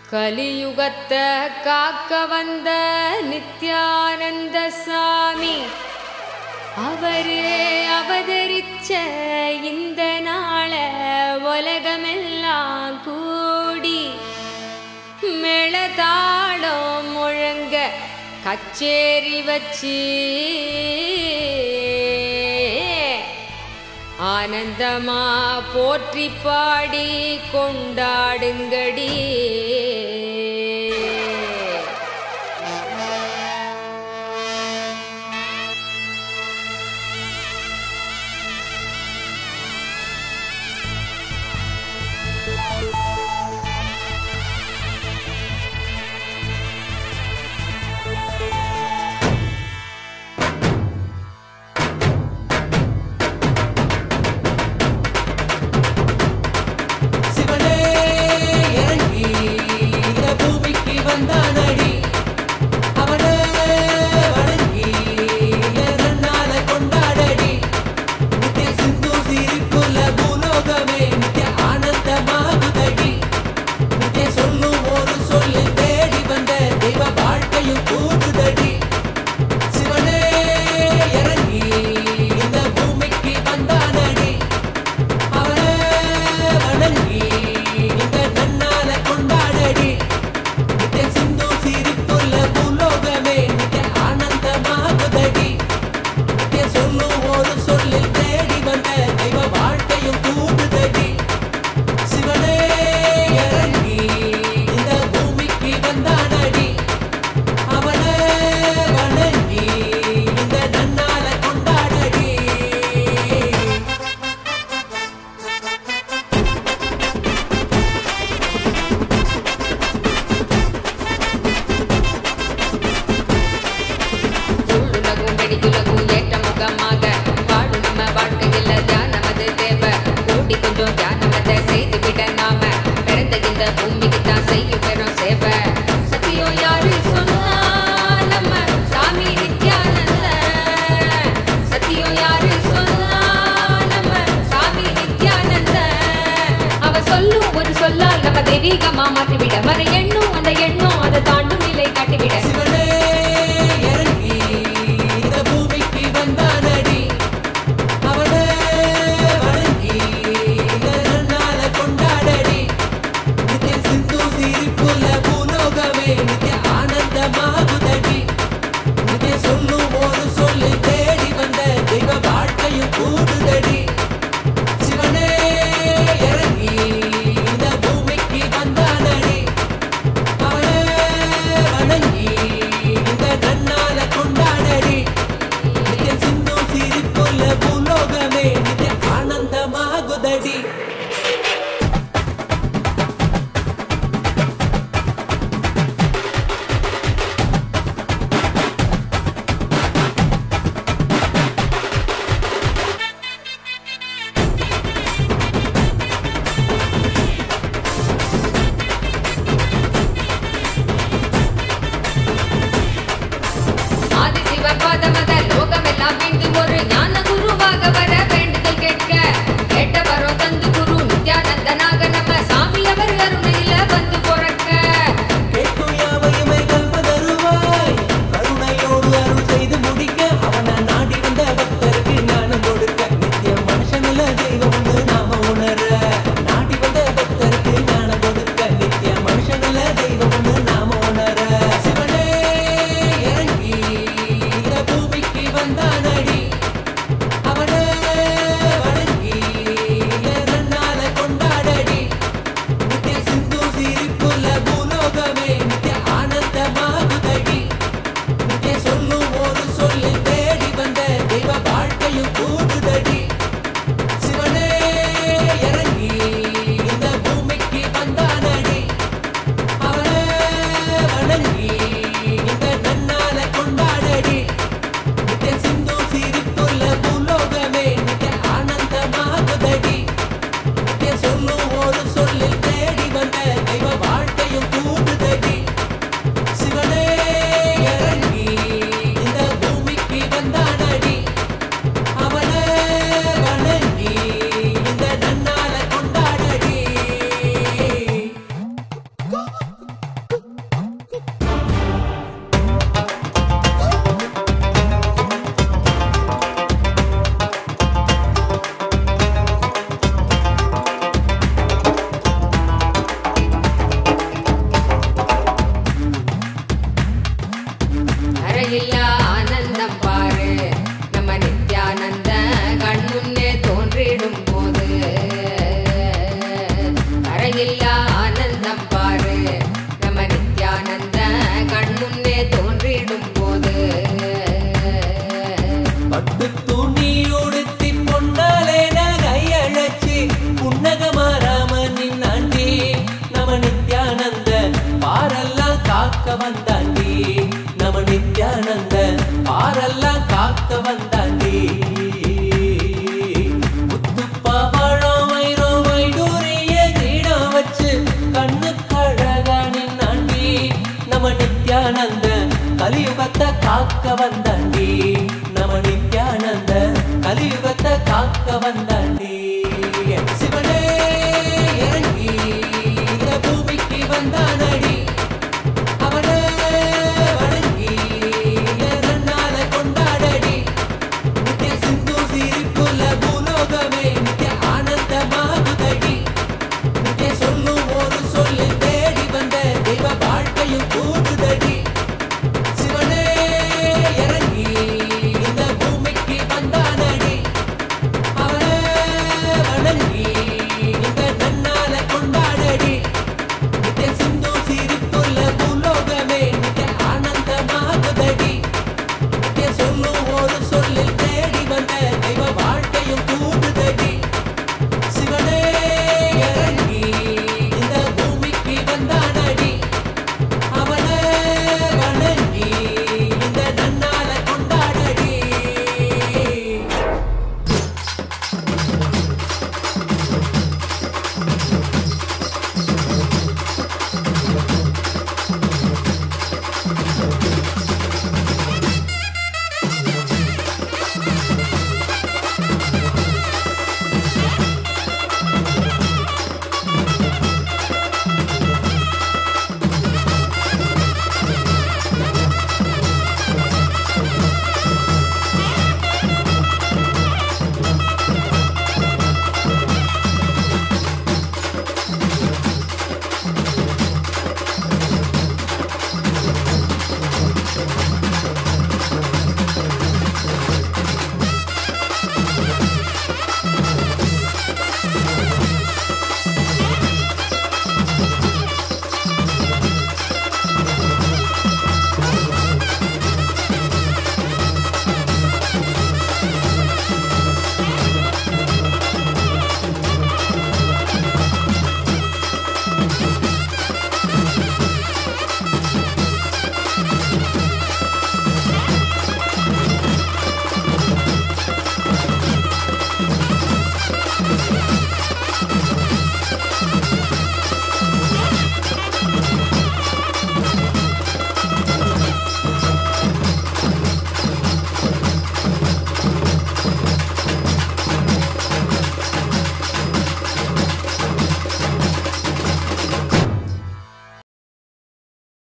கலியுகத்தை காக்க வந்த நித்யானந்த சாமி அவரு அவதரிச்ச இந்த நாள உலகமெல்லாம் கூடி மேளதாளம் முழங்க கச்சேரி வச்சு ஆனந்தமா போற்றி பாடி கொண்டாடுங்கடி சிவனே இறங்கி இந்த பூமிக்கு வந்தானடி அவனே வணங்கி நன்னால கொண்டாடடி நித்திய சிந்து சிரிப்புல பூலோகமே நித்திய ஆனந்தமாகுதடி நித்திய சொல்லும் ஒரு சொல்லு தேடி வந்த தெய்வ வாழ்க்கையும் கூடுதடி சிவனே இறங்கி இந்த பூமிக்கு வந்தானடி அவனே வணங்கி இந்த நன்னால கொண்டாடடி நித்திய சிந்து சிரிப்புள்ள பூலோகமே நித்திய ஆனந்தமாகுதடி நித்திய சொல்லும் ஒரு சொல்லில் தேடி வந்த தெய்வ வாழ்க்கையும் கூடுதடி சிவனே இறங்கி இந்த பூமிக்கு வந்தானடி அவனே வணங்கி இந்த நன்னால கொண்டாடடி சூழுலகும் வெடிதுலகும் ஏற்ற முகமாக வாழும் நம்ம வாழ்க்கையில் தியானம் அது தேவை கூடி கொஞ்சம் தியானம் அதை செய்துவிட நாம பிறந்த இந்த பூமிக்கு தான் செய்யும் பெரும் சேவை சத்தியம் யாரு சொன்னா நம்ம சாமி நித்யானந்த சத்தியம் யாரு சொன்னா நம்ம சாமி நித்யானந்த அவ சொல்லும் ஒரு சொல்லால் நம்ம தெய்வீகமா மாற்றிவிட வர எண்ணும் அந்த எண்ணம் அதை தாண்டும் நிலை காட்டிவிட சிவனே இறங்கி இந்த பூமிக்கு வந்தானடி அவனே வணங்கி இந்த நன்னால கொண்டாடடி நித்திய சிந்து சிரிப்புள்ள பூலோகமே நித்திய ஆனந்தமாகுதடி நித்திய சொல்லும் ஒரு சொல்லு தேடி வந்த தெய்வ வாழ்க்கையும் கூடுதடி சிவனே இறங்கி இந்த பூமிக்கு வந்தானடி அவனே வணங்கி இந்த நன்னால கொண்டாடடி நித்திய சிந்து சிரிப்புள்ள பூலோகமே நித்திய ஆனந்தமாகுதடி ஆதி சிவபாதமத லோகமெல்லாம் மீண்டும் ஒரு ஞான குருவாக வர வேண்டுதல் கேட்க கேட்ட வரம் தந்து குரு மாறாம நின்னாண்டி நம்ம நித்யானந்த பாரெல்லாம் காக்க வந்தாண்டி நம்ம நித்யானந்த பாரெல்லாம் காக்க வந்தாண்டி முத்துப்பா பழம் வைரம் வைடூரிய கிரீடம் வச்சு கண்ணு கழகா நின்னாண்டி நம்ம நித்யானந்த கலியுகத்தை காக்க வந்தாண்டி நம்ம நித்யானந்த கலியுகத்தை காக்க வந்தாண்டி